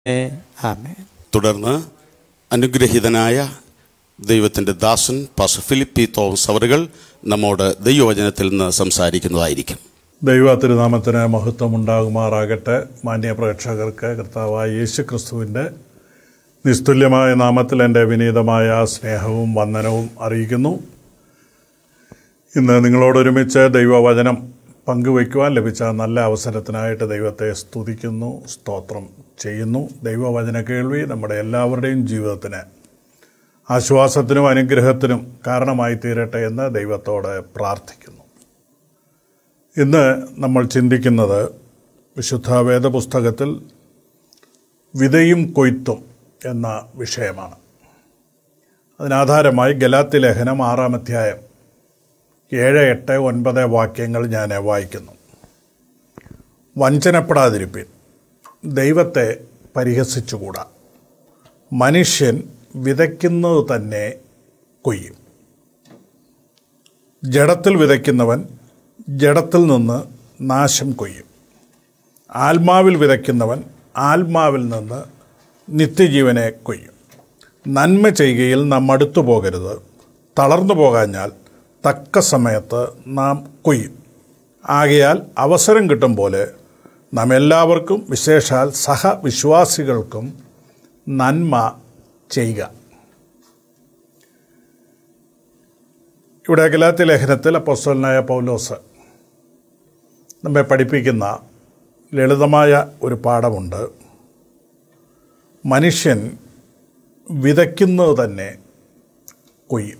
ആമേൻ തുടർന്ന് അനുഗ്രഹീതനായ ദൈവത്തിൻ്റെ ദാസൻ pass Philippi Thomas അവറുകൾ നമ്മോട് ദൈവവചനത്തിൽ നിന്ന് സംസാരിക്കുന്നതായിരിക്കും ദൈവ തിരുനാമത്തിന് മഹത്വം ഉണ്ടാകുമാറാകട്ടെ മാന്യ പ്രേക്ഷകർക്ക് കർത്താവായ യേശു ക്രിസ്തുവിൻ്റെ നിസ്തുല്യമായ നാമത്തിൽ എൻ്റെ വിനീതമായ സ്നേഹവും വന്ദനവും അറിയിക്കുന്നു ഇന്ന് നിങ്ങളോടൊരുമിച്ച് ദൈവവചനം പങ്കുവയ്ക്കുവാൻ ലഭിച്ച നല്ല അവസരത്തിനായിട്ട് ദൈവത്തെ സ്തുതിക്കുന്നു സ്തോത്രം ചെയ്യുന്നു ദൈവവചന കേൾവി നമ്മുടെ എല്ലാവരുടെയും ജീവിതത്തിന് ആശ്വാസത്തിനും അനുഗ്രഹത്തിനും കാരണമായി തീരട്ടെ എന്ന് ദൈവത്തോട് പ്രാർത്ഥിക്കുന്നു ഇന്ന് നമ്മൾ ചിന്തിക്കുന്നത് വിശുദ്ധ വേദപുസ്തകത്തിൽ വിതയും കൊയ്ത്തും എന്ന വിഷയമാണ് അതിനാധാരമായി ഗലാത്തി ലേഖനം ആറാം അധ്യായം ഏഴ് എട്ട് ഒൻപത് വാക്യങ്ങൾ ഞാൻ വായിക്കുന്നു വഞ്ചനപ്പെടാതിരിപ്പിൻ ദൈവത്തെ പരിഹസിച്ചുകൂടാ മനുഷ്യൻ വിതയ്ക്കുന്നത് തന്നെ കൊയ്യും ജഡത്തിൽ വിതയ്ക്കുന്നവൻ ജഡത്തിൽ നിന്ന് നാശം കൊയ്യും ആത്മാവിൽ വിതയ്ക്കുന്നവൻ ആത്മാവിൽ നിന്ന് നിത്യജീവനെ കൊയ്യും നന്മ ചെയ്യുകയിൽ നാം അടുത്തു പോകരുത് തളർന്നു പോകാഞ്ഞാൽ തക്ക സമയത്ത് നാം കൊയ്യും ആകയാൽ അവസരം കിട്ടും പോലെ നാം എല്ലാവർക്കും വിശേഷാൽ സഹവിശ്വാസികൾക്കും നന്മ ചെയ്യുക ഇവിടെ ഗലാത്തി ലേഖനത്തിൽ അപ്പോസ്തലനായ പൗലോസ് നമ്മെ പഠിപ്പിക്കുന്ന ലളിതമായ ഒരു പാഠമുണ്ട് മനുഷ്യൻ വിതയ്ക്കുന്നത് തന്നെ കൊയ്യും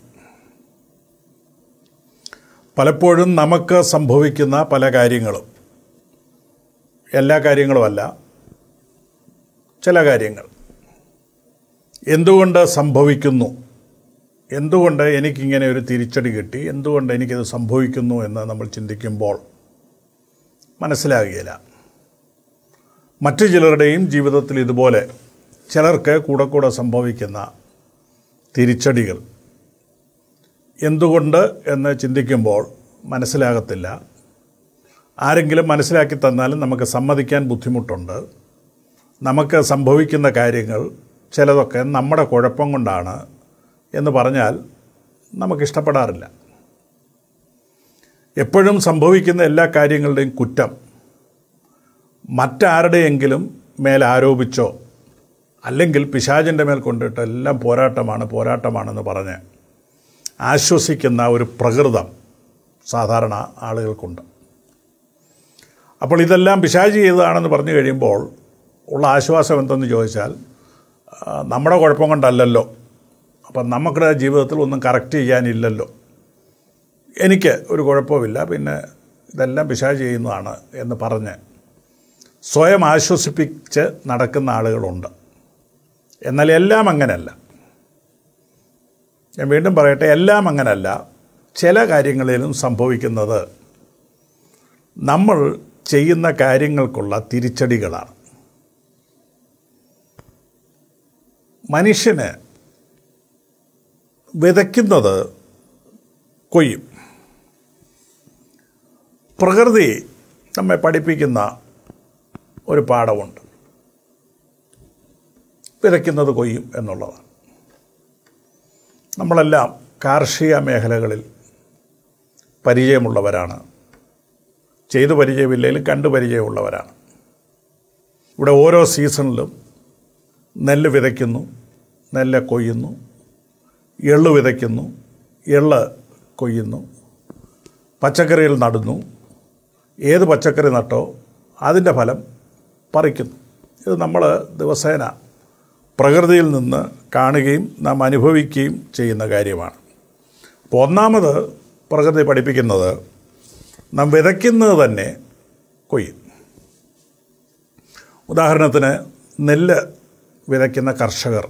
പലപ്പോഴും നമുക്ക് സംഭവിക്കുന്ന പല കാര്യങ്ങളും എല്ലാ കാര്യങ്ങളുമല്ല ചില കാര്യങ്ങൾ എന്തുകൊണ്ട് സംഭവിക്കുന്നു എന്തുകൊണ്ട് എനിക്കിങ്ങനെ ഒരു തിരിച്ചടി കിട്ടി എന്തുകൊണ്ട് എനിക്കിത് സംഭവിക്കുന്നു എന്ന് നമ്മൾ ചിന്തിക്കുമ്പോൾ മനസ്സിലാകുകയില്ല മറ്റു ചിലരുടെയും ജീവിതത്തിൽ ഇതുപോലെ ചിലർക്ക് കൂടെ കൂടെ സംഭവിക്കുന്ന തിരിച്ചടികൾ എന്തുകൊണ്ട് എന്ന് ചിന്തിക്കുമ്പോൾ മനസ്സിലാകത്തില്ല ആരെങ്കിലും മനസ്സിലാക്കി തന്നാലും നമുക്ക് സമ്മതിക്കാൻ ബുദ്ധിമുട്ടുണ്ട് നമുക്ക് സംഭവിക്കുന്ന കാര്യങ്ങൾ ചിലതൊക്കെ നമ്മുടെ കുഴപ്പം കൊണ്ടാണ് എന്ന് പറഞ്ഞാൽ നമുക്കിഷ്ടപ്പെടാറില്ല എപ്പോഴും സംഭവിക്കുന്ന എല്ലാ കാര്യങ്ങളുടെയും കുറ്റം മറ്റാരുടെയെങ്കിലും മേൽ ആരോപിച്ചോ അല്ലെങ്കിൽ പിശാചിൻ്റെ മേൽ കൊണ്ടിട്ട് എല്ലാം പോരാട്ടമാണ് പോരാട്ടമാണെന്ന് പറഞ്ഞ് ആശ്വസിക്കുന്ന ഒരു പ്രകൃതം സാധാരണ ആളുകൾക്കുണ്ട് അപ്പോൾ ഇതെല്ലാം പിശാചി ചെയ്തതാണെന്ന് പറഞ്ഞു കഴിയുമ്പോൾ ഉള്ള ആശ്വാസം എന്തെന്ന് ചോദിച്ചാൽ ആ, നമ്മുടെ കുഴപ്പം കൊണ്ടല്ലല്ലോ അപ്പം നമ്മുടെ ജീവിതത്തിൽ ഒന്നും കറക്റ്റ് ചെയ്യാനില്ലല്ലോ എനിക്ക് ഒരു കുഴപ്പമില്ല പിന്നെ ഇതെല്ലാം പിശാച് ചെയ്യുന്നതാണ് എന്ന് പറഞ്ഞ് സ്വയം ആശ്വസിപ്പിച്ച് നടക്കുന്ന ആളുകളുണ്ട് എന്നാൽ എല്ലാം അങ്ങനെയല്ല ഞാൻ വീണ്ടും പറയട്ടെ എല്ലാം അങ്ങനല്ല ചില കാര്യങ്ങളിലും സംഭവിക്കുന്നത് നമ്മൾ ചെയ്യുന്ന കാര്യങ്ങൾക്കുള്ള തിരിച്ചടികളാണ് മനുഷ്യന് വിതയ്ക്കുന്നത് കൊയ്യും പ്രകൃതി നമ്മെ പഠിപ്പിക്കുന്ന ഒരു പാഠമുണ്ട് വിതയ്ക്കുന്നത് കൊയ്യും എന്നുള്ളതാണ് നമ്മളെല്ലാം കാർഷിക മേഖലകളിൽ പരിചയമുള്ളവരാണ് ചെയ്തു പരിചയമില്ലെങ്കിലും കണ്ടു പരിചയമുള്ളവരാണ് ഇവിടെ ഓരോ സീസണിലും നെല്ല് വിതയ്ക്കുന്നു നെല്ല് കൊയ്യുന്നു എള്ള് വിതയ്ക്കുന്നു എള്ള് കൊയ്യുന്നു പച്ചക്കറികൾ നടുന്നു ഏത് പച്ചക്കറി നട്ടോ അതിൻ്റെ ഫലം പറിക്കുന്നു ഇത് നമ്മൾ ദിവസേന പ്രകൃതിയിൽ നിന്ന് കാണുകയും നാം അനുഭവിക്കുകയും ചെയ്യുന്ന കാര്യമാണ് അപ്പോൾ ഒന്നാമത് പ്രകൃതി പഠിപ്പിക്കുന്നത് നാം വിതയ്ക്കുന്നത് തന്നെ കൊയ്യും ഉദാഹരണത്തിന് നെല്ല് വിതയ്ക്കുന്ന കർഷകർ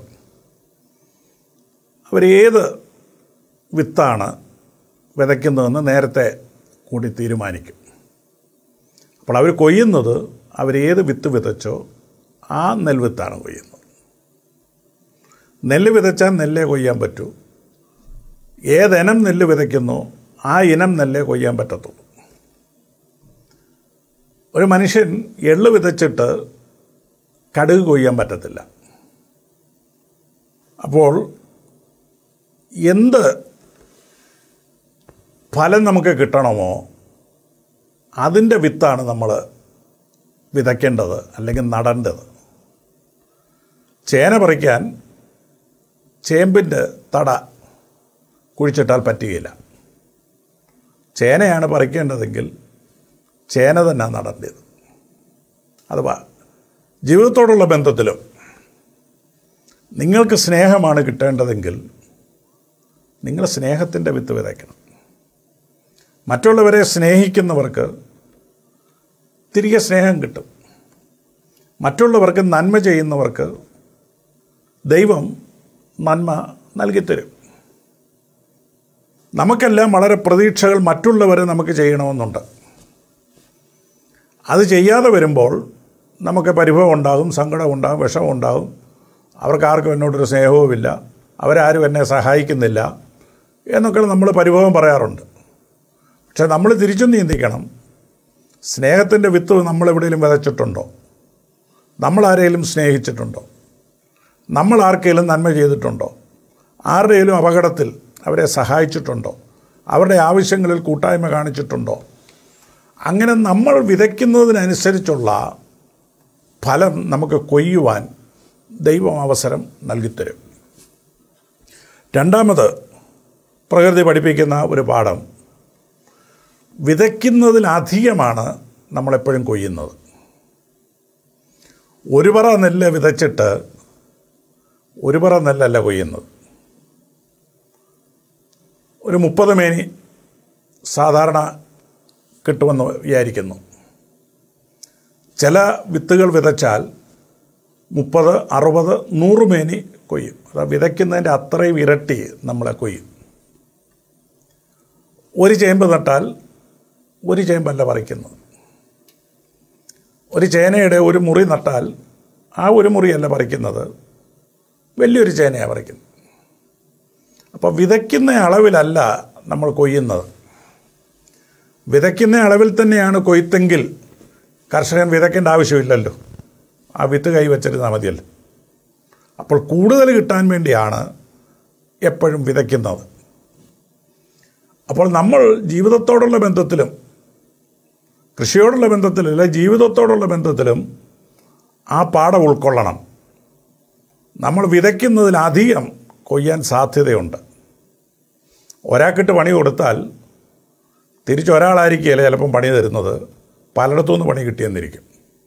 അവരേത് വിത്താണ് വിതയ്ക്കുന്നതെന്ന് നേരത്തെ കൂടി തീരുമാനിക്കും അപ്പോൾ അവർ കൊയ്യുന്നത് അവരേത് വിത്ത് വിതച്ചോ ആ നെൽവിത്താണ് കൊയ്യുന്നത് നെല്ല് വിതച്ചാൽ നെല്ലേ കൊയ്യാൻ പറ്റൂ ഏതിനം നെല്ല് വിതയ്ക്കുന്നോ ആ ഇനം നെല്ലേ കൊയ്യാൻ പറ്റത്തുള്ളൂ ഒരു മനുഷ്യൻ എള്ള് വിതച്ചിട്ട് കടുക് കൊയ്യാൻ പറ്റത്തില്ല അപ്പോൾ എന്ത് ഫലം നമുക്ക് കിട്ടണമോ അതിൻ്റെ വിത്താണ് നമ്മൾ വിതയ്ക്കേണ്ടത് അല്ലെങ്കിൽ നടേണ്ടത് ചേന പറിക്കാൻ ചേമ്പിൻ്റെ തട കുഴിച്ചിട്ടാൽ പറ്റുകയില്ല ചേനയാണ് പറിക്കേണ്ടതെങ്കിൽ ചേന തന്നെ നടേണ്ടത് അഥവാ ജീവിതത്തോടുള്ള ബന്ധത്തിലും നിങ്ങൾക്ക് സ്നേഹമാണ് കിട്ടേണ്ടതെങ്കിൽ നിങ്ങൾ സ്നേഹത്തിൻ്റെ വിത്ത് വിതയ്ക്കണം മറ്റുള്ളവരെ സ്നേഹിക്കുന്നവർക്ക് തിരികെ സ്നേഹം കിട്ടും മറ്റുള്ളവർക്ക് നന്മ ചെയ്യുന്നവർക്ക് ദൈവം നന്മ നൽകിത്തരും നമുക്കെല്ലാം വളരെ പ്രതീക്ഷകൾ മറ്റുള്ളവരെ നമുക്ക് ചെയ്യണമെന്നുണ്ട് അത് ചെയ്യാതെ വരുമ്പോൾ നമുക്ക് പരിഭവം ഉണ്ടാകും സങ്കടം ഉണ്ടാകും വിഷമം ഉണ്ടാകും അവർക്ക് ആർക്കും എന്നോടൊരു സ്നേഹവുമില്ല അവരാരും എന്നെ സഹായിക്കുന്നില്ല എന്നൊക്കെ നമ്മൾ പരിഭവം പറയാറുണ്ട് പക്ഷെ നമ്മൾ തിരിച്ചും ചിന്തിക്കണം സ്നേഹത്തിൻ്റെ വിത്ത് നമ്മൾ എവിടെയെങ്കിലും വിതച്ചിട്ടുണ്ടോ നമ്മൾ ആരെങ്കിലും സ്നേഹിച്ചിട്ടുണ്ടോ നമ്മൾ ആർക്കെങ്കിലും നന്മ ചെയ്തിട്ടുണ്ടോ ആരുടെയും അപകടത്തിൽ അവരെ സഹായിച്ചിട്ടുണ്ടോ അവരുടെ ആവശ്യങ്ങളിൽ കൂട്ടായ്മ കാണിച്ചിട്ടുണ്ടോ അങ്ങനെ നമ്മൾ വിതയ്ക്കുന്നതിനനുസരിച്ചുള്ള ഫലം നമുക്ക് കൊയ്യുവാൻ ദൈവം അവസരം നൽകിത്തരും രണ്ടാമത് പ്രകൃതി പഠിപ്പിക്കുന്ന ഒരു പാഠം വിതയ്ക്കുന്നതിലധികമാണ് നമ്മളെപ്പോഴും കൊയ്യുന്നത് ഒരു പറ നെല്ല് വിതച്ചിട്ട് ഒരു പറ നെല്ലല്ല കൊയ്യുന്നത് ഒരു മുപ്പത് മേനി സാധാരണ കിട്ടുമെന്ന് വിചാരിക്കുന്നു ചില വിത്തുകൾ വിതച്ചാൽ മുപ്പത് അറുപത് നൂറ് മേനി കൊയ്യും അത് വിതയ്ക്കുന്നതിൻ്റെ അത്രയും ഇരട്ടി നമ്മളെ കൊയ്യും ഒരു ചേമ്പ് നട്ടാൽ ഒരു ചേമ്പല്ല പറിക്കുന്നത് ഒരു ചേനയുടെ ഒരു മുറി നട്ടാൽ ആ ഒരു മുറിയല്ല പറിക്കുന്നത് വലിയൊരു ചേനയാണ് പറിക്കുന്നത് അപ്പോൾ വിതയ്ക്കുന്ന അളവിലല്ല നമ്മൾ കൊയ്യുന്നത് വിതയ്ക്കുന്ന അളവിൽ തന്നെയാണ് കൊയ്ത്തെങ്കിൽ കർഷകൻ വിതയ്ക്കേണ്ട ആവശ്യമില്ലല്ലോ ആ വിത്ത് കൈ വച്ചിരുന്നാൽ മതിയല്ലോ അപ്പോൾ കൂടുതൽ കിട്ടാൻ വേണ്ടിയാണ് എപ്പോഴും വിതയ്ക്കുന്നത് അപ്പോൾ നമ്മൾ ജീവിതത്തോടുള്ള ബന്ധത്തിലും കൃഷിയോടുള്ള ബന്ധത്തിലും അല്ലെ ജീവിതത്തോടുള്ള ബന്ധത്തിലും ആ പാഠം ഉൾക്കൊള്ളണം നമ്മൾ വിതയ്ക്കുന്നതിലധികം കൊയ്യാൻ സാധ്യതയുണ്ട് ഒരാൾക്കിട്ട് പണി കൊടുത്താൽ തിരിച്ചൊരാളായിരിക്കുകയല്ല ചിലപ്പം പണി തരുന്നത് പലയിടത്തുനിന്ന് പണി കിട്ടിയെന്നിരിക്കും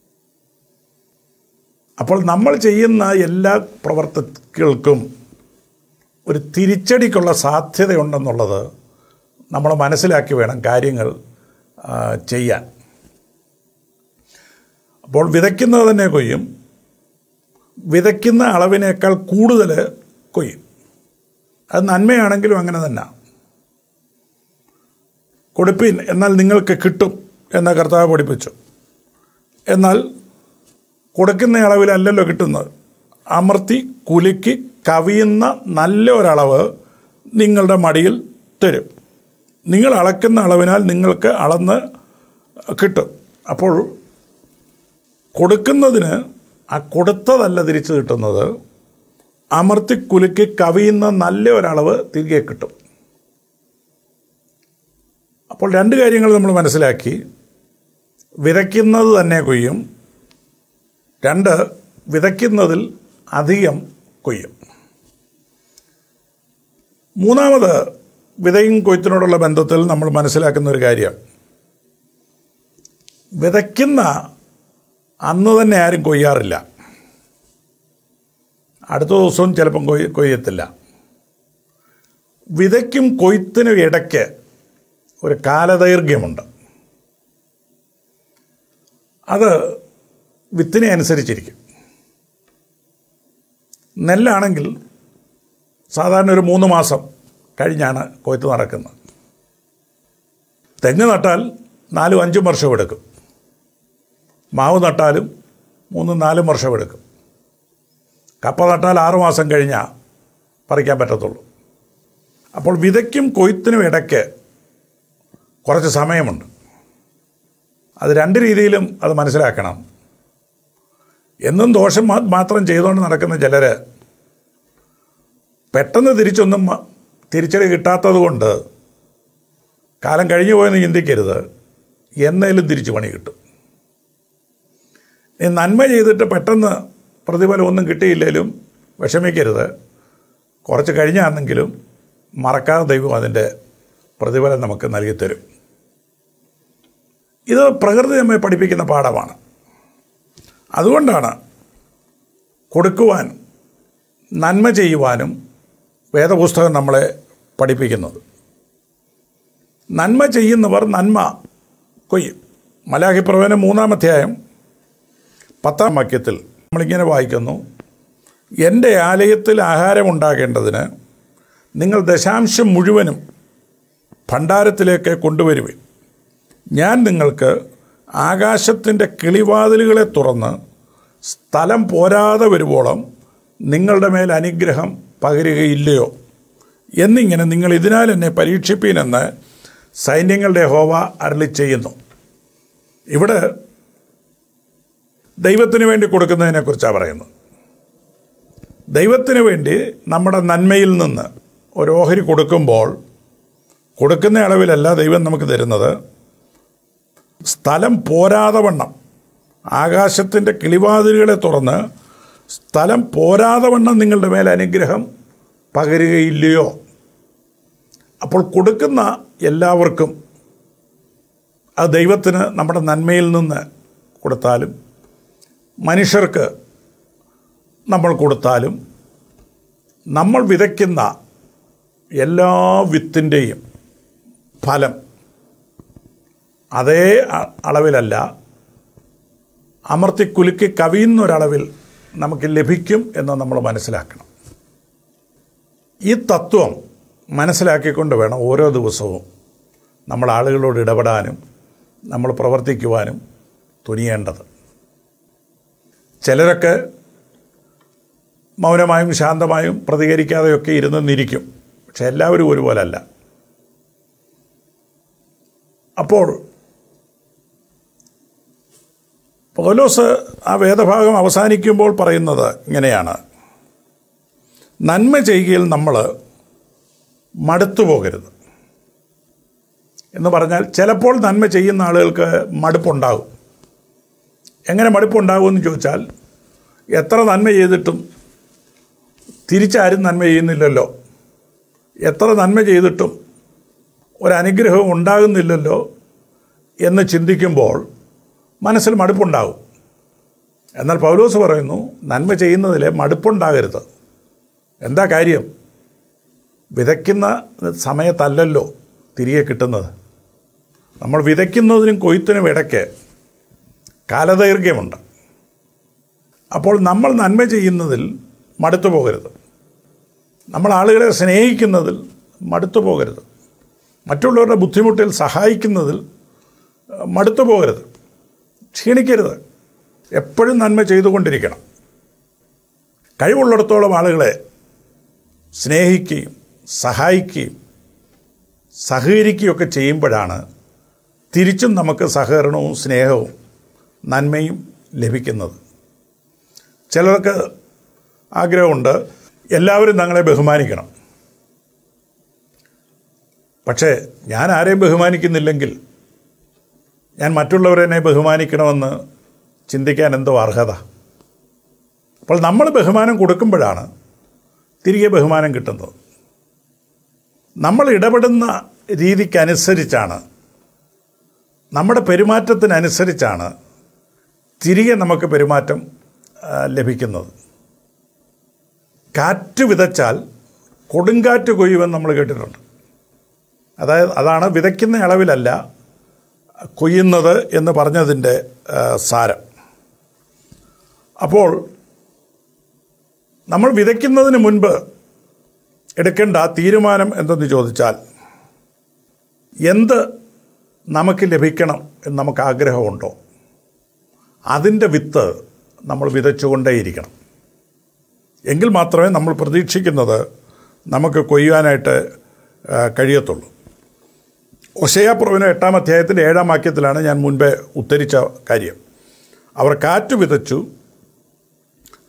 അപ്പോൾ നമ്മൾ ചെയ്യുന്ന എല്ലാ പ്രവർത്തികൾക്കും ഒരു തിരിച്ചടിക്കുള്ള സാധ്യതയുണ്ടെന്നുള്ളത് നമ്മൾ മനസ്സിലാക്കി വേണം കാര്യങ്ങൾ ആ, ചെയ്യാൻ അപ്പോൾ വിതയ്ക്കുന്നത് തന്നെ കൊയ്യും വിതയ്ക്കുന്ന അളവിനേക്കാൾ കൂടുതൽ കൊയ്യും അത് നന്മയാണെങ്കിലും അങ്ങനെ തന്നെ കൊടുപ്പിൻ എന്നാൽ നിങ്ങൾക്ക് കിട്ടും എന്ന കർത്താവ് പഠിപ്പിച്ചു എന്നാൽ കൊടുക്കുന്ന അളവിലല്ലല്ലോ കിട്ടുന്നത് അമർത്തി കുലുക്കി കവിയുന്ന നല്ല ഒരളവ് നിങ്ങളുടെ മടിയിൽ തരും നിങ്ങൾ അളക്കുന്ന അളവിനാൽ നിങ്ങൾക്ക് അളന്ന് കിട്ടും അപ്പോൾ കൊടുക്കുന്നതിന് ആ കൊടുത്തതല്ല തിരിച്ചു കിട്ടുന്നത് അമർത്തി കുലുക്കി കവിയുന്ന നല്ല ഒരളവ് തിരികെ കിട്ടും അപ്പോൾ രണ്ട് കാര്യങ്ങൾ നമ്മൾ മനസ്സിലാക്കി വിതയ്ക്കുന്നത് തന്നെ കൊയ്യും രണ്ട് വിതയ്ക്കുന്നതിൽ അധികം കൊയ്യും മൂന്നാമത് വിതയും കൊയ്ത്തിനോടുള്ള ബന്ധത്തിൽ നമ്മൾ മനസ്സിലാക്കുന്ന ഒരു കാര്യം വിതയ്ക്കുന്ന അന്ന് തന്നെ ആരും കൊയ്യാറില്ല അടുത്ത ദിവസവും ചിലപ്പം കൊയ് കൊയ്യത്തില്ല വിതയ്ക്കും കൊയ്ത്തിനും ഇടയ്ക്ക് ഒരു കാലദൈർഘ്യമുണ്ട് അത് വിത്തിനെ അനുസരിച്ചിരിക്കും നെല്ലാണെങ്കിൽ സാധാരണ ഒരു മൂന്ന് മാസം കഴിഞ്ഞാണ് കൊയ്ത്ത് നടക്കുന്നത് തെങ്ങ് നട്ടാൽ നാലും അഞ്ചും വർഷം എടുക്കും മാവ് നട്ടാലും മൂന്നും നാലും വർഷം എടുക്കും കപ്പ നട്ടാൽ ആറു മാസം കഴിഞ്ഞാൽ പറിക്കാൻ പറ്റത്തുള്ളൂ അപ്പോൾ വിതയ്ക്കും കൊയ്ത്തിനും ഇടയ്ക്ക് കുറച്ച് സമയമുണ്ട് അത് രണ്ട് രീതിയിലും അത് മനസ്സിലാക്കണം എന്നും ദോഷം മാ- മാത്രം ചെയ്തുകൊണ്ട് നടക്കുന്ന ചിലർ പെട്ടെന്ന് തിരിച്ചൊന്നും മ- തിരിച്ചടി കിട്ടാത്തത് കൊണ്ട് കാലം കഴിഞ്ഞു പോയെന്ന് ചിന്തിക്കരുത് എന്നേലും തിരിച്ചു പണി കിട്ടും നീ നന്മ ചെയ്തിട്ട് പെട്ടെന്ന് പ്രതിഫലം ഒന്നും കിട്ടിയില്ലെങ്കിലും വിഷമിക്കരുത് കുറച്ച് കഴിഞ്ഞാണെങ്കിലും മറക്കാതെ ദൈവം അതിൻ്റെ പ്രതിഫലം നമുക്ക് നൽകിത്തരും ഇത് പ്രകൃതി നമ്മെ പഠിപ്പിക്കുന്ന പാഠമാണ് അതുകൊണ്ടാണ് കൊടുക്കുവാൻ നന്മ ചെയ്യുവാനും വേദപുസ്തകം നമ്മളെ പഠിപ്പിക്കുന്നത് നന്മ ചെയ്യുന്നവർ നന്മ കൊയ്യും മലാഹി പ്രവചനം മൂന്നാം അധ്യായം പത്താം വാക്യത്തിൽ നമ്മളിങ്ങനെ വായിക്കുന്നു എൻ്റെ ആലയത്തിൽ ആഹാരമുണ്ടാകേണ്ടതിന് നിങ്ങൾ ദശാംശം മുഴുവനും ഭണ്ഡാരത്തിലേക്ക് കൊണ്ടുവരുവിൻ ഞാൻ നിങ്ങൾക്ക് ആകാശത്തിൻ്റെ കിളിവാതിലുകളെ തുറന്ന് സ്ഥലം പോരാതെ വരുവോളം നിങ്ങളുടെ മേൽ അനുഗ്രഹം പകരുകയില്ലയോ എന്നിങ്ങനെ നിങ്ങൾ ഇതിനാൽ എന്നെ പരീക്ഷിപ്പീനെന്ന് സൈന്യങ്ങളുടെ ഹോവ അരളി ചെയ്യുന്നു ഇവിടെ ദൈവത്തിന് വേണ്ടി കൊടുക്കുന്നതിനെക്കുറിച്ചാണ് പറയുന്നത് ദൈവത്തിന് വേണ്ടി നമ്മുടെ നന്മയിൽ നിന്ന് ഒരു ഓഹരി കൊടുക്കുമ്പോൾ കൊടുക്കുന്ന അളവിലല്ല ദൈവം നമുക്ക് തരുന്നത് സ്ഥലം പോരാതെ വണ്ണം ആകാശത്തിൻ്റെ കിളിവാതിലുകളെ തുറന്ന് സ്ഥലം പോരാതെ വണ്ണം നിങ്ങളുടെ മേൽ അനുഗ്രഹം പകരുകയില്ലയോ അപ്പോൾ കൊടുക്കുന്ന എല്ലാവർക്കും അത് ദൈവത്തിന് നമ്മുടെ നന്മയിൽ നിന്ന് കൊടുത്താലും മനുഷ്യർക്ക് നമ്മൾ കൊടുത്താലും നമ്മൾ വിതയ്ക്കുന്ന എല്ലാ വിത്തിൻ്റെയും ഫലം അതേ അ- അളവിലല്ല അമർത്തി കുലുക്കി കവിയുന്നൊരളവിൽ നമുക്ക് ലഭിക്കും എന്ന് നമ്മൾ മനസ്സിലാക്കണം ഈ തത്വം മനസ്സിലാക്കിക്കൊണ്ട് വേണം ഓരോ ദിവസവും നമ്മൾ ആളുകളോട് ഇടപെടാനും നമ്മൾ പ്രവർത്തിക്കുവാനും തുനിയേണ്ടത് ചിലരൊക്കെ മൗനമായും ശാന്തമായും പ്രതികരിക്കാതെയൊക്കെ ഇരുന്നെന്നിരിക്കും പക്ഷെ എല്ലാവരും ഒരുപോലല്ല അപ്പോൾ പൗലോസ് ആ വേദഭാഗം അവസാനിക്കുമ്പോൾ പറയുന്നത് ഇങ്ങനെയാണ് നന്മ ചെയ്യുകയിൽ നമ്മൾ മടുത്തു പോകരുത് എന്ന് പറഞ്ഞാൽ ചിലപ്പോൾ നന്മ ചെയ്യുന്ന ആളുകൾക്ക് മടുപ്പുണ്ടാകും എങ്ങനെ മടുപ്പുണ്ടാകുമെന്ന് ചോദിച്ചാൽ എത്ര നന്മ ചെയ്തിട്ടും തിരിച്ചാരും നന്മ ചെയ്യുന്നില്ലല്ലോ എത്ര നന്മ ചെയ്തിട്ടും ഒരനുഗ്രഹവും ഉണ്ടാകുന്നില്ലല്ലോ എന്ന് ചിന്തിക്കുമ്പോൾ മനസ്സിൽ മടുപ്പുണ്ടാകും എന്നാൽ പൗലോസ് പറയുന്നു നന്മ ചെയ്യുന്നതിൽ മടുപ്പുണ്ടാകരുത് എന്താ കാര്യം വിതയ്ക്കുന്ന സമയത്തല്ലല്ലോ തിരികെ കിട്ടുന്നത് നമ്മൾ വിതയ്ക്കുന്നതിനും കൊയ്ത്തിനും ഇടയ്ക്ക് കാലദൈർഘ്യമുണ്ട് അപ്പോൾ നമ്മൾ നന്മ ചെയ്യുന്നതിൽ മടുത്തു പോകരുത് നമ്മൾ ആളുകളെ സ്നേഹിക്കുന്നതിൽ മടുത്തു പോകരുത് മറ്റുള്ളവരുടെ ബുദ്ധിമുട്ടിൽ സഹായിക്കുന്നതിൽ ഏഹ്, മടുത്തു പോകരുത് ക്ഷീണിക്കരുത് എപ്പോഴും നന്മ ചെയ്തുകൊണ്ടിരിക്കണം കഴിവുള്ളിടത്തോളം ആളുകളെ സ്നേഹിക്കുകയും സഹായിക്കുകയും സഹകരിക്കുകയൊക്കെ ചെയ്യുമ്പോഴാണ് തിരിച്ചും നമുക്ക് സഹകരണവും സ്നേഹവും നന്മയും ലഭിക്കുന്നത് ചിലർക്ക് ആഗ്രഹമുണ്ട് എല്ലാവരും ഞങ്ങളെ ബഹുമാനിക്കണം പക്ഷേ ഞാൻ ആരെയും ബഹുമാനിക്കുന്നില്ലെങ്കിൽ ഞാൻ മറ്റുള്ളവരെന്നെ ബഹുമാനിക്കണമെന്ന് ചിന്തിക്കാൻ എന്തോ അർഹത അപ്പോൾ നമ്മൾ ബഹുമാനം കൊടുക്കുമ്പോഴാണ് തിരികെ ബഹുമാനം കിട്ടുന്നത് നമ്മൾ ഇടപെടുന്ന രീതിക്കനുസരിച്ചാണ് നമ്മുടെ പെരുമാറ്റത്തിനനുസരിച്ചാണ് തിരികെ നമുക്ക് പെരുമാറ്റം ആ, ലഭിക്കുന്നത് കാറ്റ് വിതച്ചാൽ കൊടുങ്കാറ്റ് കൊയ്യുമെന്ന് നമ്മൾ കേട്ടിട്ടുണ്ട് അതായത് അതാണ് വിതയ്ക്കുന്ന അളവിലല്ല കൊയ്യുന്നത് എന്ന് പറഞ്ഞതിൻ്റെ ആ, സാരം അപ്പോൾ നമ്മൾ വിതയ്ക്കുന്നതിന് മുൻപ് എടുക്കേണ്ട തീരുമാനം എന്തെന്ന് ചോദിച്ചാൽ എന്ത് നമുക്ക് ലഭിക്കണം എന്ന് നമുക്ക് ആഗ്രഹമുണ്ടോ അതിൻ്റെ വിത്ത് നമ്മൾ വിതച്ചുകൊണ്ടേയിരിക്കണം എങ്കിൽ മാത്രമേ നമ്മൾ പ്രതീക്ഷിക്കുന്നത് നമുക്ക് കൊയ്യാനായിട്ട് ആ, കഴിയത്തുള്ളൂ ഒശയാപ്രവന എട്ടാം അധ്യായത്തിൻ്റെ ഏഴാം വാക്യത്തിലാണ് ഞാൻ മുൻപേ ഉദ്ധരിച്ച കാര്യം അവർ കാറ്റ് വിതച്ചു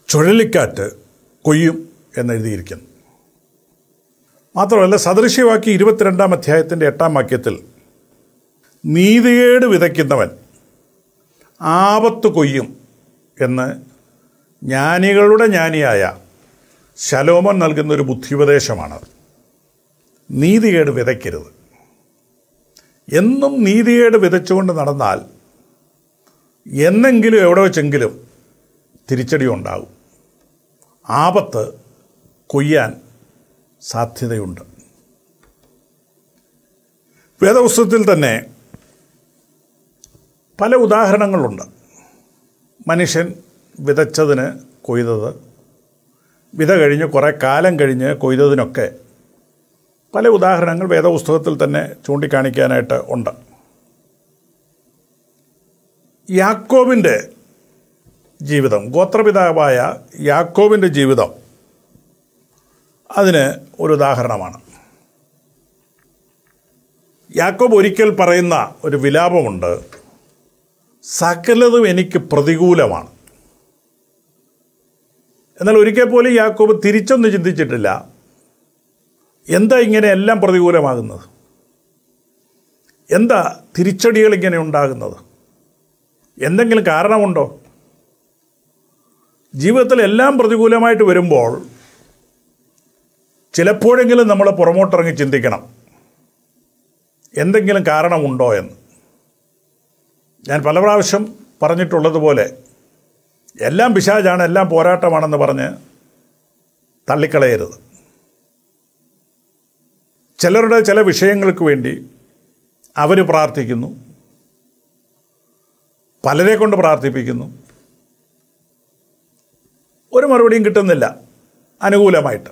ചുഴലിക്കാറ്റ് കൊയ്യും എന്നെഴുതിയിരിക്കുന്നു മാത്രമല്ല സദൃശ്യവാക്യം ഇരുപത്തിരണ്ടാം അധ്യായത്തിൻ്റെ എട്ടാം വാക്യത്തിൽ നീതികേട് വിതയ്ക്കുന്നവൻ ആപത്ത് കൊയ്യും എന്ന് ജ്ഞാനികളുടെ ജ്ഞാനിയായ ശലോമൻ നൽകുന്ന ഒരു ബുദ്ധിയുപദേശമാണ് നീതികേട് വിതയ്ക്കരുത് എന്നും നീതികേട് വിതച്ചുകൊണ്ട് നടന്നാൽ എന്നെങ്കിലും എവിടെ വെച്ചെങ്കിലും തിരിച്ചടി ഉണ്ടാകും ആപത്ത് കൊയ്യാൻ സാധ്യതയുണ്ട് വേദപുസ്തകത്തിൽ തന്നെ പല ഉദാഹരണങ്ങളുണ്ട് മനുഷ്യൻ വിതച്ചതിന് കൊയ്തത് വിത കഴിഞ്ഞ് കുറേ കാലം കഴിഞ്ഞ് കൊയ്തതിനൊക്കെ പല ഉദാഹരണങ്ങൾ വേദപുസ്തകത്തിൽ തന്നെ ചൂണ്ടിക്കാണിക്കാനായിട്ട് ഉണ്ട് യാക്കോബിൻ്റെ ജീവിതം ഗോത്രപിതാവായ യാക്കോബിൻ്റെ ജീവിതം അതിന് ഒരു ഉദാഹരണമാണ് യാക്കോബ് ഒരിക്കൽ പറയുന്ന ഒരു വിലാപമുണ്ട് സകലതും എനിക്ക് പ്രതികൂലമാണ് എന്നാൽ ഒരിക്കൽ പോലും യാക്കോബ് തിരിച്ചൊന്നും ചിന്തിച്ചിട്ടില്ല എന്താ ഇങ്ങനെ എല്ലാം പ്രതികൂലമാകുന്നത് എന്താ തിരിച്ചടികൾ ഇങ്ങനെ ഉണ്ടാകുന്നത് എന്തെങ്കിലും കാരണമുണ്ടോ ജീവിതത്തിൽ എല്ലാം പ്രതികൂലമായിട്ട് വരുമ്പോൾ ചിലപ്പോഴെങ്കിലും നമ്മൾ പുറമോട്ടിറങ്ങി ചിന്തിക്കണം എന്തെങ്കിലും കാരണമുണ്ടോ എന്ന് ഞാൻ പല പ്രാവശ്യം പറഞ്ഞിട്ടുള്ളതുപോലെ എല്ലാം പിശാചാണ് എല്ലാം പോരാട്ടമാണെന്ന് പറഞ്ഞ് തള്ളിക്കളയരുത് ചിലരുടെ ചില വിഷയങ്ങൾക്ക് വേണ്ടി അവർ പ്രാർത്ഥിക്കുന്നു പലരെ കൊണ്ട് പ്രാർത്ഥിപ്പിക്കുന്നു ഒരു മറുപടിയും കിട്ടുന്നില്ല അനുകൂലമായിട്ട്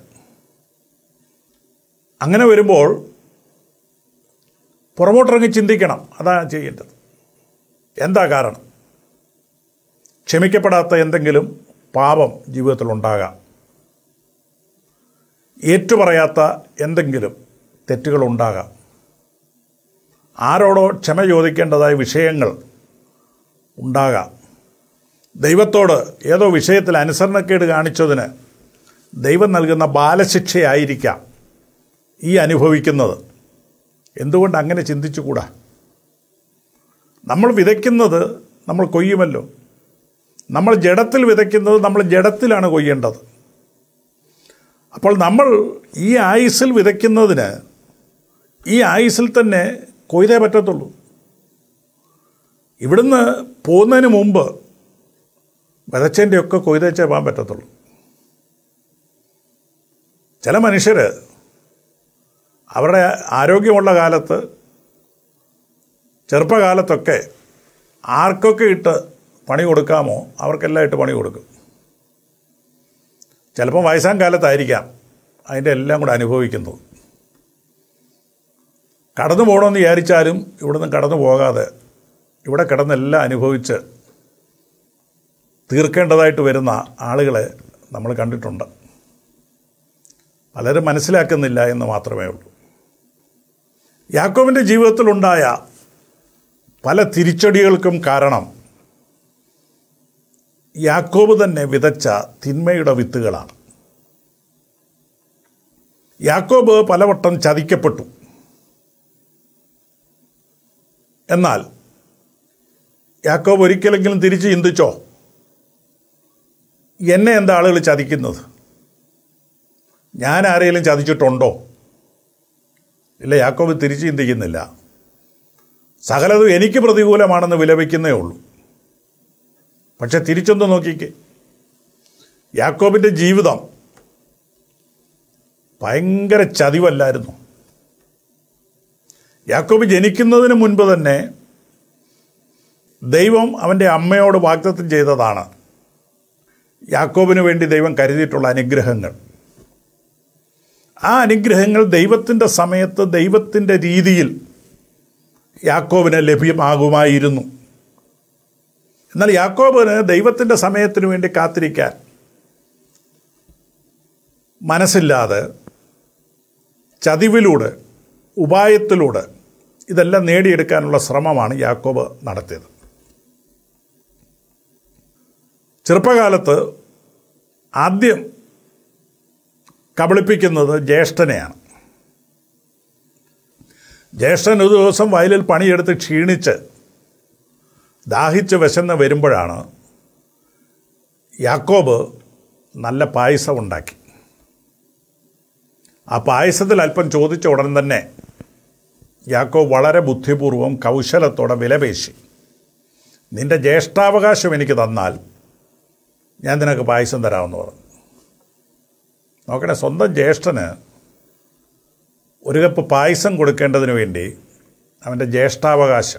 അങ്ങനെ വരുമ്പോൾ പുറമോട്ടിറങ്ങി ചിന്തിക്കണം അതാ ചെയ്യേണ്ടത് എന്താ കാരണം ക്ഷമിക്കപ്പെടാത്ത എന്തെങ്കിലും പാപം ജീവിതത്തിൽ ഉണ്ടാകാം ഏറ്റുപറയാത്ത എന്തെങ്കിലും തെറ്റുകൾ ഉണ്ടാകാം ആരോടോ ക്ഷമ ചോദിക്കേണ്ടതായ വിഷയങ്ങൾ ഉണ്ടാകാം ദൈവത്തോട് ഏതോ വിഷയത്തിൽ അനുസരണക്കേട് കാണിച്ചതിന് ദൈവം നൽകുന്ന ബാലശിക്ഷയായിരിക്കാം ഈ അനുഭവിക്കുന്നത് എന്തുകൊണ്ട് അങ്ങനെ ചിന്തിച്ചുകൂടാ നമ്മൾ വിതയ്ക്കുന്നത് നമ്മൾ കൊയ്യുമല്ലോ നമ്മൾ ജഡത്തിൽ വിതയ്ക്കുന്നത് നമ്മൾ ജഡത്തിലാണ് കൊയ്യേണ്ടത് അപ്പോൾ നമ്മൾ ഈ ആയുസിൽ വിതയ്ക്കുന്നതിന് ഈ ആയുസിൽ തന്നെ കൊയ്തേ പറ്റത്തുള്ളൂ ഇവിടുന്ന് പോകുന്നതിന് മുമ്പ് വിതച്ചതിൻ്റെയൊക്കെ കൊയ്തേച്ചേ പോകാൻ പറ്റത്തുള്ളൂ ചില മനുഷ്യർ അവരുടെ ആരോഗ്യമുള്ള കാലത്ത് ചെറുപ്പകാലത്തൊക്കെ ആർക്കൊക്കെ ഇട്ട് പണി കൊടുക്കാമോ അവർക്കെല്ലാം ഇട്ട് പണി കൊടുക്കും ചിലപ്പോൾ വയസ്സാം കാലത്തായിരിക്കാം അതിൻ്റെ എല്ലാം കൂടെ അനുഭവിക്കുന്നത് കടന്നു പോകണമെന്ന് വിചാരിച്ചാലും ഇവിടുന്ന് കടന്നു പോകാതെ ഇവിടെ കിടന്നെല്ലാം അനുഭവിച്ച് തീർക്കേണ്ടതായിട്ട് വരുന്ന ആളുകളെ നമ്മൾ കണ്ടിട്ടുണ്ട് പലരും മനസ്സിലാക്കുന്നില്ല എന്ന് മാത്രമേ ഉള്ളൂ യാക്കോബിൻ്റെ ജീവിതത്തിലുണ്ടായ പല തിരിച്ചടികൾക്കും കാരണം യാക്കോബ് തന്നെ വിതച്ച തിന്മയുടെ വിത്തുകളാണ് യാക്കോബ് പലവട്ടം ചതിക്കപ്പെട്ടു എന്നാൽ യാക്കോബ് ഒരിക്കലെങ്കിലും തിരിച്ച് ചിന്തിച്ചോ എന്നെ എന്താ ആളുകൾ ചതിക്കുന്നത് ഞാൻ ആരെങ്കിലും ചതിച്ചിട്ടുണ്ടോ ഇല്ല യാക്കോബ് തിരിച്ച് ചിന്തിക്കുന്നില്ല സകലതും എനിക്ക് പ്രതികൂലമാണെന്ന് വിലപിക്കുന്നേ ഉള്ളൂ പക്ഷെ തിരിച്ചൊന്ന് നോക്കിക്കേ യാക്കോബിൻ്റെ ജീവിതം ഭയങ്കര ചതിവല്ലായിരുന്നു യാക്കോബ് ജനിക്കുന്നതിന് മുൻപ് തന്നെ ദൈവം അവൻ്റെ അമ്മയോട് വാഗ്ദത്തം ചെയ്തതാണ് യാക്കോബിന് വേണ്ടി ദൈവം കരുതിയിട്ടുള്ള അനുഗ്രഹങ്ങൾ ആ അനുഗ്രഹങ്ങൾ ദൈവത്തിൻ്റെ സമയത്ത് ദൈവത്തിൻ്റെ രീതിയിൽ യാക്കോബിന് ലഭ്യമാകുമായിരുന്നു എന്നാൽ യാക്കോബിന് ദൈവത്തിൻ്റെ സമയത്തിന് വേണ്ടി കാത്തിരിക്കാൻ മനസ്സില്ലാതെ ചതിവിലൂടെ ഉപായത്തിലൂടെ ഇതെല്ലാം നേടിയെടുക്കാനുള്ള ശ്രമമാണ് യാക്കോബ് നടത്തിയത് ചെറുപ്പകാലത്ത് ആദ്യം കബളിപ്പിക്കുന്നത് ജ്യേഷ്ഠനെയാണ് ജ്യേഷ്ഠൻ ഒരു ദിവസം വയലിൽ പണിയെടുത്ത് ക്ഷീണിച്ച് ദാഹിച്ച് വിശന്ന് വരുമ്പോഴാണ് യാക്കോബ് നല്ല പായസം ഉണ്ടാക്കി ആ പായസത്തിൽ അല്പം ചോദിച്ച ഉടൻ തന്നെ യാക്കോബ് വളരെ ബുദ്ധിപൂർവം കൗശലത്തോടെ വിലപേശി നിന്റെ ജ്യേഷ്ഠാവകാശം എനിക്ക് തന്നാൽ ഞാൻ നിനക്ക് പായസം തരാമെന്ന് പറഞ്ഞു നോക്കണേ സ്വന്തം ജ്യേഷ്ഠന് ഒരു കപ്പ് പായസം കൊടുക്കേണ്ടതിന് വേണ്ടി അവൻ്റെ ജ്യേഷ്ഠാവകാശം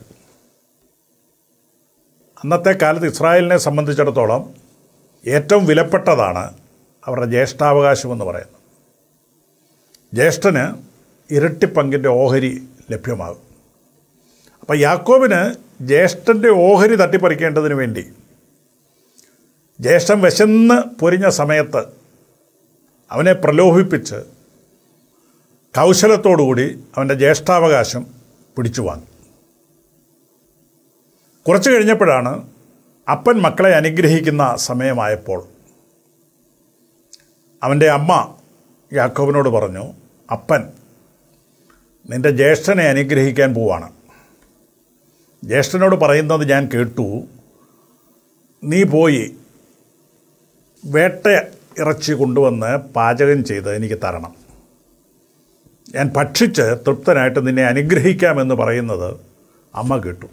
അന്നത്തെ കാലത്ത് ഇസ്രായേലിനെ സംബന്ധിച്ചിടത്തോളം ഏറ്റവും വിലപ്പെട്ടതാണ് അവരുടെ ജ്യേഷ്ഠാവകാശം എന്ന് പറയുന്നത് ജ്യേഷ്ഠന് ഇരട്ടി പങ്കിൻ്റെ ഓഹരി ലഭ്യമാകും അപ്പം യാക്കോബിന് ജ്യേഷ്ഠൻ്റെ ഓഹരി തട്ടിപ്പറിക്കേണ്ടതിന് വേണ്ടി ജ്യേഷ്ഠൻ വിശന്ന് പൊരിഞ്ഞ സമയത്ത് അവനെ പ്രലോഭിപ്പിച്ച് കൗശലത്തോടുകൂടി അവൻ്റെ ജ്യേഷ്ഠാവകാശം പിടിച്ചു വാങ്ങി കുറച്ച് കഴിഞ്ഞപ്പോഴാണ് അപ്പൻ മക്കളെ അനുഗ്രഹിക്കുന്ന സമയമായപ്പോൾ അവൻ്റെ അമ്മ യാക്കോബിനോട് പറഞ്ഞു അപ്പൻ നിന്റെ ജ്യേഷ്ഠനെ അനുഗ്രഹിക്കാൻ പോവാണ് ജ്യേഷ്ഠനോട് പറയുന്നത് ഞാൻ കേട്ടു നീ പോയി വേട്ട ഇറച്ചി കൊണ്ടുവന്ന് പാചകം ചെയ്ത് എനിക്ക് തരണം ഞാൻ ഭക്ഷിച്ച് തൃപ്തനായിട്ട് നിന്നെ അനുഗ്രഹിക്കാമെന്ന് പറയുന്നത് അമ്മ കേട്ടു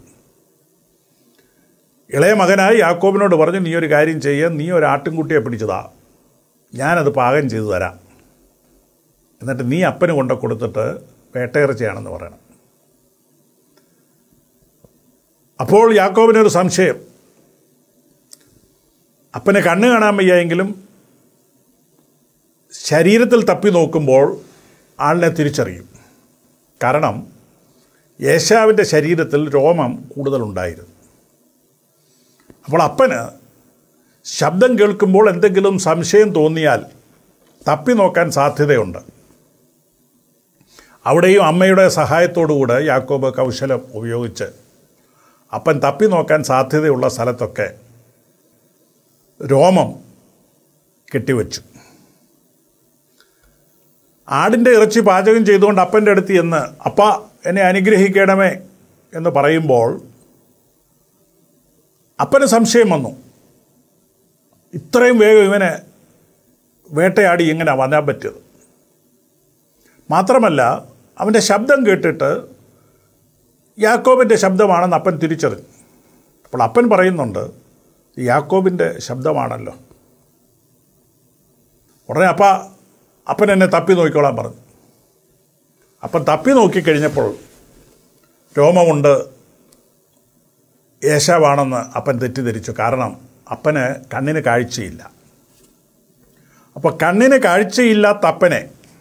ഇളയ മകനായി യാക്കോബിനോട് പറഞ്ഞു നീ ഒരു കാര്യം ചെയ്യുക നീ ഒരു ആട്ടിൻകുട്ടിയെ പിടിച്ചതാ ഞാനത് പാകം ചെയ്തു തരാം എന്നിട്ട് നീ അപ്പന് കൊണ്ട കൊടുത്തിട്ട് വേട്ടയിറച്ചിയാണെന്ന് പറയണം അപ്പോൾ യാക്കോബിനൊരു സംശയം അപ്പന് കണ്ണ് കാണാൻ വയ്യെങ്കിലും ശരീരത്തിൽ തപ്പി നോക്കുമ്പോൾ ആളിനെ തിരിച്ചറിയും കാരണം യേശാവിൻ്റെ ശരീരത്തിൽ രോമം കൂടുതലുണ്ടായിരുന്നു അപ്പോൾ അപ്പന് ശബ്ദം കേൾക്കുമ്പോൾ എന്തെങ്കിലും സംശയം തോന്നിയാൽ തപ്പി നോക്കാൻ സാധ്യതയുണ്ട് അവിടെയും അമ്മയുടെ സഹായത്തോടുകൂടെ യാക്കോബ് കൗശലം ഉപയോഗിച്ച് അപ്പൻ തപ്പി നോക്കാൻ സാധ്യതയുള്ള സ്ഥലത്തൊക്കെ രോമം കെട്ടിവെച്ചു ആടിൻ്റെ ഇറച്ചി പാചകം ചെയ്തുകൊണ്ട് അപ്പൻ്റെ അടുത്ത് ചെന്ന് അപ്പ എന്നെ അനുഗ്രഹിക്കണമേ എന്ന് പറയുമ്പോൾ അപ്പന് സംശയം വന്നു ഇത്രയും വേഗം ഇവനെ വേട്ടയാടി എങ്ങനെ വരാൻ പറ്റിയത് മാത്രമല്ല അവൻ്റെ ശബ്ദം കേട്ടിട്ട് യാക്കോബിൻ്റെ ശബ്ദമാണെന്ന് അപ്പൻ തിരിച്ചറിഞ്ഞു അപ്പോൾ അപ്പൻ പറയുന്നുണ്ട് യാക്കോബിൻ്റെ ശബ്ദമാണല്ലോ ഉടനെ അപ്പ അപ്പൻ എന്നെ തപ്പി നോക്കിക്കോളാൻ പറഞ്ഞു അപ്പൻ തപ്പി നോക്കിക്കഴിഞ്ഞപ്പോൾ രോമമുണ്ട് യേശാവാണെന്ന് അപ്പൻ തെറ്റിദ്ധരിച്ചു കാരണം അപ്പന് കണ്ണിന് കാഴ്ചയില്ല അപ്പോൾ കണ്ണിന് കാഴ്ചയില്ലാത്ത അപ്പനെ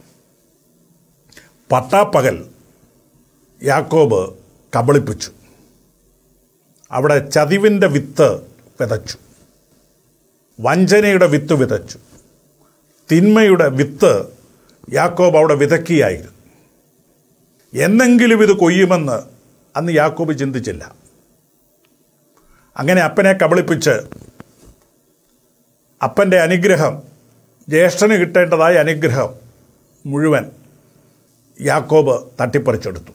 പട്ടാപ്പകൽ യാക്കോബ് കബളിപ്പിച്ചു അവിടെ ചതിവിൻ്റെ വിത്ത് വിതച്ചു വഞ്ചനയുടെ വിത്ത് വിതച്ചു തിന്മയുടെ വിത്ത് യാക്കോബ് അവിടെ വിതക്കിയായിരുന്നു എന്നെങ്കിലും ഇത് കൊയ്യുമെന്ന് അന്ന് യാക്കോബ് ചിന്തിച്ചില്ല അങ്ങനെ അപ്പനെ കബളിപ്പിച്ച് അപ്പൻ്റെ അനുഗ്രഹം ജ്യേഷ്ഠന് കിട്ടേണ്ടതായ അനുഗ്രഹം മുഴുവൻ യാക്കോബ് തട്ടിപ്പറിച്ചെടുത്തു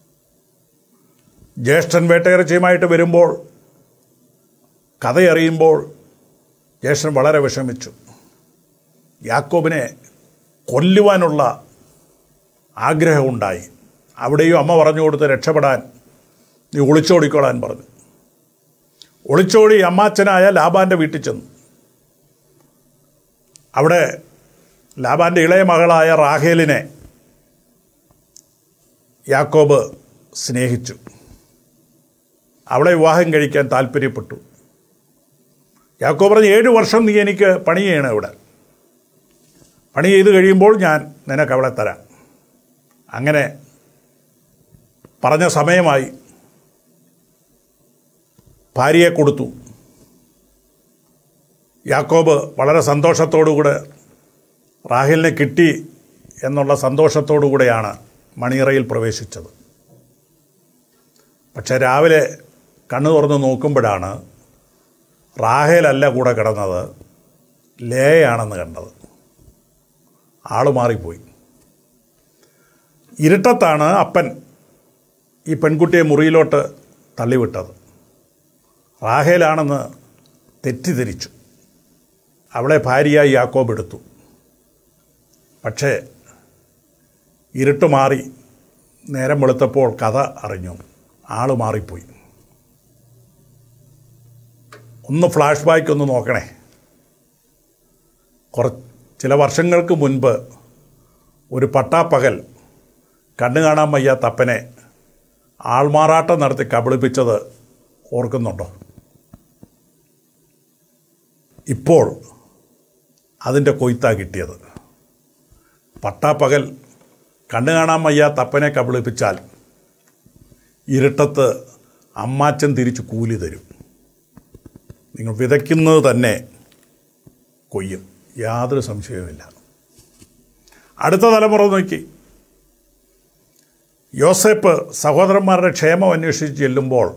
ജ്യേഷ്ഠൻ വേട്ടയിറച്ചിയുമായിട്ട് വരുമ്പോൾ കഥയറിയുമ്പോൾ ജ്യേഷ്ഠൻ വളരെ വിഷമിച്ചു യാക്കോബിനെ കൊല്ലുവാനുള്ള ആഗ്രഹമുണ്ടായി അവിടെയും അമ്മ പറഞ്ഞു കൊടുത്ത് രക്ഷപ്പെടാൻ നീ ഒളിച്ചോടിക്കോളാൻ പറഞ്ഞു ഒളിച്ചോടി അമ്മാച്ചനായ ലാബാൻ്റെ വീട്ടിൽ ചെന്നു അവിടെ ലാബാൻ്റെ ഇളയ മകളായ റാഹേലിനെ യാക്കോബ് സ്നേഹിച്ചു അവളെ വിവാഹം കഴിക്കാൻ താല്പര്യപ്പെട്ടു യാക്കോബ് പറഞ്ഞു ഏഴ് വർഷം നീ എനിക്ക് പണി ചെയ്യണം ഇവിടെ പണി ചെയ്ത് കഴിയുമ്പോൾ ഞാൻ നിനക്ക് അവളെ തരാം അങ്ങനെ പറഞ്ഞ സമയമായി ഭാര്യയെ കൊടുത്തു യാക്കോബ് വളരെ സന്തോഷത്തോടുകൂടെ റാഹിലിനെ കിട്ടി എന്നുള്ള സന്തോഷത്തോടുകൂടെയാണ് മണിയറയിൽ പ്രവേശിച്ചത് പക്ഷേ രാവിലെ കണ്ണു തുറന്ന് നോക്കുമ്പോഴാണ് റാഹേലല്ല കൂടെ കിടന്നത് ലേയാണെന്ന് കണ്ടത് ആള് മാറിപ്പോയി ഇരുട്ടത്താണ് അപ്പൻ ഈ പെൺകുട്ടിയെ മുറിയിലോട്ട് തള്ളിവിട്ടത് റാഹേലാണെന്ന് തെറ്റിദ്ധരിച്ചു അവളെ ഭാര്യയായി യാക്കോബ് എടുത്തു പക്ഷേ ഇരുട്ട് മാറി നേരം വെളുത്തപ്പോൾ കഥ അറിഞ്ഞു ആള് മാറിപ്പോയി ഒന്ന് ഫ്ലാഷ് ബാക്ക് ഒന്ന് നോക്കണേ കുറ ചില വർഷങ്ങൾക്ക് മുൻപ് ഒരു പട്ടാപ്പകൽ കണ്ണു കാണാൻ വയ്യാത്ത അപ്പനെ ആൾമാറാട്ടം നടത്തി കബളിപ്പിച്ചത് ഓർക്കുന്നുണ്ടോ ഇപ്പോൾ അതിൻ്റെ കൊയ്ത്താ കിട്ടിയത് പട്ടാപ്പകൽ കണ്ണു കാണാൻ വയ്യാത്ത അപ്പനെ കബളിപ്പിച്ചാൽ ഇരുട്ടത്ത് അമ്മാച്ചൻ തിരിച്ച് കൂലി തരും നിങ്ങൾ വിതയ്ക്കുന്നത് തന്നെ കൊയ്യും യാതൊരു സംശയവുമില്ല അടുത്ത തലമുറ നോക്കി യോസേപ്പ് സഹോദരന്മാരുടെ ക്ഷേമം അന്വേഷിച്ച് ചെല്ലുമ്പോൾ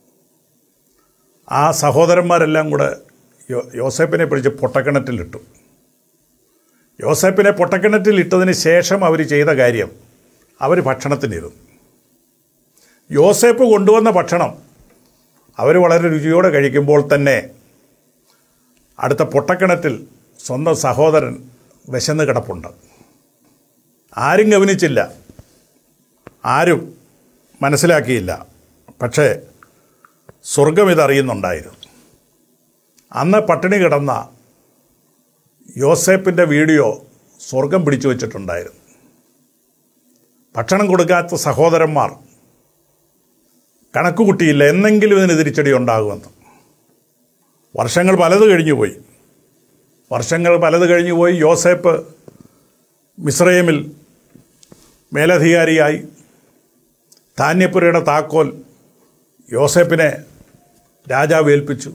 ആ സഹോദരന്മാരെല്ലാം കൂടെ യോ യോസേപ്പിനെ പിടിച്ച് പൊട്ടക്കിണറ്റിലിട്ടു യോസേപ്പിനെ പൊട്ടക്കിണറ്റിൽ ഇട്ടതിന് ശേഷം അവർ ചെയ്ത കാര്യം അവർ ഭക്ഷണത്തിനിരുന്നു യോസേപ്പ് കൊണ്ടുവന്ന ഭക്ഷണം അവർ വളരെ രുചിയോടെ കഴിക്കുമ്പോൾ തന്നെ അടുത്ത പൊട്ടക്കിണറ്റിൽ സ്വന്തം സഹോദരൻ വിശന്ന് കിടപ്പുണ്ട് ആരും ഗവനിച്ചില്ല ആരും മനസ്സിലാക്കിയില്ല പക്ഷേ സ്വർഗം ഇതറിയുന്നുണ്ടായിരുന്നു അന്ന് പട്ടിണി കിടന്ന യോസേപ്പിൻ്റെ വീഡിയോ സ്വർഗം പിടിച്ചു വച്ചിട്ടുണ്ടായിരുന്നു ഭക്ഷണം കൊടുക്കാത്ത സഹോദരന്മാർ കണക്ക് കൂട്ടിയില്ല എന്നെങ്കിലും ഇതിന് തിരിച്ചടി ഉണ്ടാകുമെന്ന് വർഷങ്ങൾ പലത് കഴിഞ്ഞു പോയി വർഷങ്ങൾ പലത് കഴിഞ്ഞു പോയി യോസേപ്പ് മിസ്രൈമിൽ മേലധികാരിയായി ധാന്യപ്പുരയുടെ താക്കോൽ യോസേപ്പിനെ രാജാവ് ഏൽപ്പിച്ചു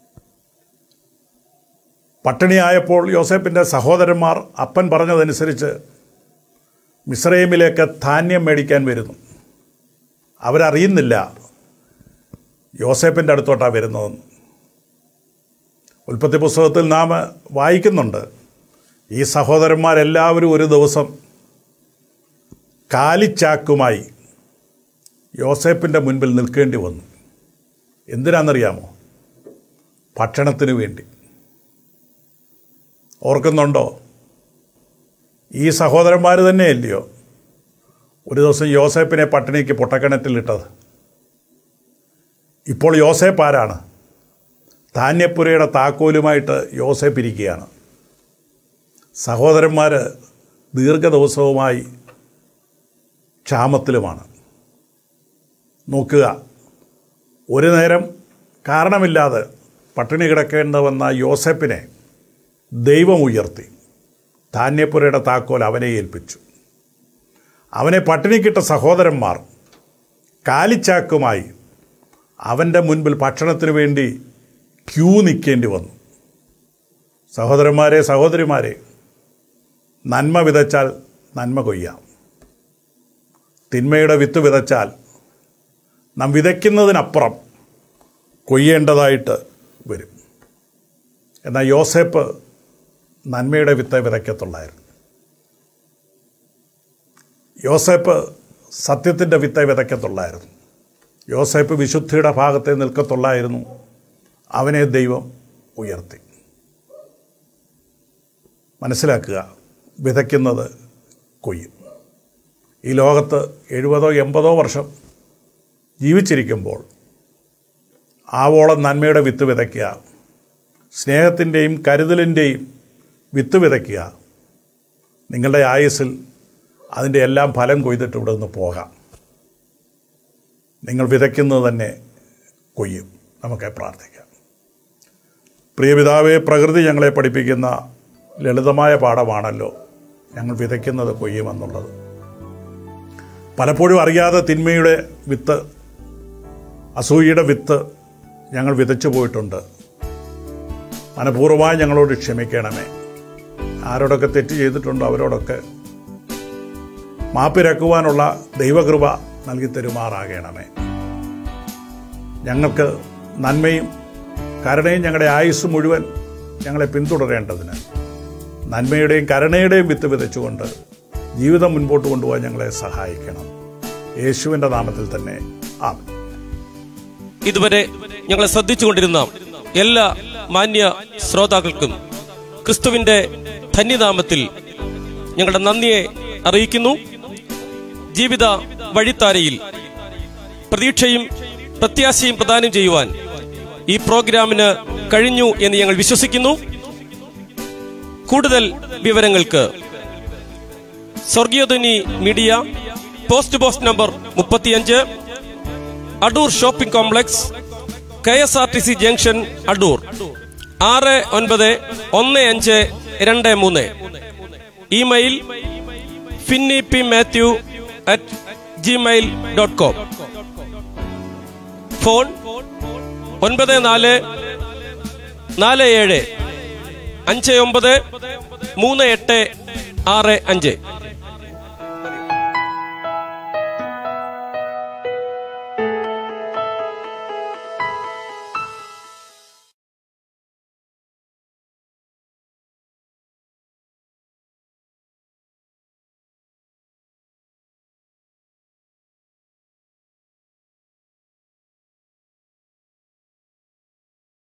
പട്ടിണിയായപ്പോൾ യോസേപ്പിൻ്റെ സഹോദരന്മാർ അപ്പൻ പറഞ്ഞതനുസരിച്ച് മിസ്രൈമിലേക്ക് ധാന്യം മേടിക്കാൻ വരുന്നു അവരറിയുന്നില്ല യോസേപ്പിൻ്റെ അടുത്തോട്ടാണ് വരുന്നതെന്ന് ഉൽപ്പത്തി പുസ്തകത്തിൽ നാം വായിക്കുന്നുണ്ട് ഈ സഹോദരന്മാരെല്ലാവരും ഒരു ദിവസം കാലിച്ചാക്കുമായി യോസേപ്പിൻ്റെ മുൻപിൽ നിൽക്കേണ്ടി വന്നു എന്തിനാണെന്നറിയാമോ ഭക്ഷണത്തിന് വേണ്ടി ഓർക്കുന്നുണ്ടോ ഈ സഹോദരന്മാർ തന്നെയല്ലയോ ഒരു ദിവസം യോസേപ്പിനെ പട്ടിണിക്ക് പൊട്ടക്കിണറ്റിലിട്ടത് ഇപ്പോൾ യോസേപ്പ് ആരാണ് ധാന്യപ്പുരയുടെ താക്കോലുമായിട്ട് യോസേപ്പ് ഇരിക്കുകയാണ് സഹോദരന്മാർ ദീർഘദിവസവുമായി ക്ഷാമത്തിലുമാണ് നോക്കുക ഒരു നേരം കാരണമില്ലാതെ പട്ടിണി കിടക്കേണ്ട വന്ന യോസെപ്പിനെ ദൈവം ഉയർത്തി ധാന്യപ്പുരയുടെ താക്കോൽ അവനെ ഏൽപ്പിച്ചു അവനെ പട്ടിണിക്കിട്ട സഹോദരന്മാർ കാലിച്ചാക്കുമായി അവൻ്റെ മുൻപിൽ ഭക്ഷണത്തിന് വേണ്ടി ക്യൂ നിൽക്കേണ്ടി വന്നു സഹോദരന്മാരെ സഹോദരിമാരെ നന്മ വിതച്ചാൽ നന്മ കൊയ്യാം തിന്മയുടെ വിത്ത് വിതച്ചാൽ നാം വിതയ്ക്കുന്നതിനപ്പുറം കൊയ്യേണ്ടതായിട്ട് വരും എന്നാൽ യോസേപ്പ് നന്മയുടെ വിത്ത് വിതയ്ക്കത്തുള്ളായിരുന്നു യോസേപ്പ് സത്യത്തിൻ്റെ വിത്ത് വിതയ്ക്കത്തുള്ളായിരുന്നു യോസേപ്പ് വിശുദ്ധിയുടെ ഭാഗത്തെ നിൽക്കത്തുള്ളായിരുന്നു അവനെ ദൈവം ഉയർത്തി മനസ്സിലാക്കുക വിതയ്ക്കുന്നത് കൊയ്യും ഈ ലോകത്ത് എഴുപതോ എൺപതോ വർഷം ജീവിച്ചിരിക്കുമ്പോൾ ആവോളം നന്മയുടെ വിത്ത് വിതയ്ക്കുക സ്നേഹത്തിൻ്റെയും കരുതലിൻ്റെയും വിത്ത് വിതയ്ക്കുക നിങ്ങളുടെ ആയുസ്സിൽ അതിൻ്റെ എല്ലാം ഫലം കൊയ്തിട്ട് ഇവിടെ നിന്ന് പോകാം നിങ്ങൾ വിതയ്ക്കുന്നത് തന്നെ കൊയ്യും നമുക്ക് പ്രാർത്ഥിക്കാം പ്രിയപിതാവെ പ്രകൃതി ഞങ്ങളെ പഠിപ്പിക്കുന്ന ലളിതമായ പാഠമാണല്ലോ ഞങ്ങൾ വിതയ്ക്കുന്നത് കൊയ്യുമെന്നുള്ളത് പലപ്പോഴും അറിയാതെ തിന്മയുടെ വിത്ത് അസൂയയുടെ വിത്ത് ഞങ്ങൾ വിതച്ചു പോയിട്ടുണ്ട് മനഃപൂർവ്വമായി ഞങ്ങളോട് ക്ഷമിക്കണമേ ആരോടൊക്കെ തെറ്റ് ചെയ്തിട്ടുണ്ടോ അവരോടൊക്കെ മാപ്പിരക്കുവാനുള്ള ദൈവകൃപ നൽകി തരുമാറാകണമേ ഞങ്ങൾക്ക് നന്മയും കരുണയും ഞങ്ങളുടെ ആയുസ് മുഴുവൻ ഞങ്ങളെ പിന്തുടരേണ്ടതിന് നന്മയുടെയും കരുണയുടെയും വിത്ത് വിതച്ചുകൊണ്ട് ജീവിതം മുൻപോട്ട് കൊണ്ടുപോകാൻ ഞങ്ങളെ സഹായിക്കണം യേശുവിൻ്റെ നാമത്തിൽ തന്നെ ആമേൻ ഇതുവരെ ഞങ്ങളെ ശ്രദ്ധിച്ചുകൊണ്ടിരുന്ന എല്ലാ മാന്യ ശ്രോതാക്കൾക്കും ക്രിസ്തുവിന്റെ ധന്യനാമത്തിൽ ഞങ്ങളുടെ നന്ദിയെ അറിയിക്കുന്നു ജീവിത വഴിത്താരയിൽ പ്രതീക്ഷയും പ്രത്യാശയും പ്രദാനം ചെയ്യുവാൻ ഈ പ്രോഗ്രാമിന് കഴിഞ്ഞു എന്ന് ഞങ്ങൾ വിശ്വസിക്കുന്നു കൂടുതൽ വിവരങ്ങൾക്ക് Swargeeyadhwani media post box number മുപ്പത്തിയഞ്ച് Adoor shopping complex K S R T C junction Adoor ആറ് ഒൻപത് ഒന്ന് അഞ്ച് രണ്ട് മൂന്ന് email Finny P Mathew at Gmail dot com phone ഒൻപത് നാല് നാല് ഏഴ് അഞ്ച് ഒമ്പത് മൂന്ന് എട്ട് ആറ് അഞ്ച്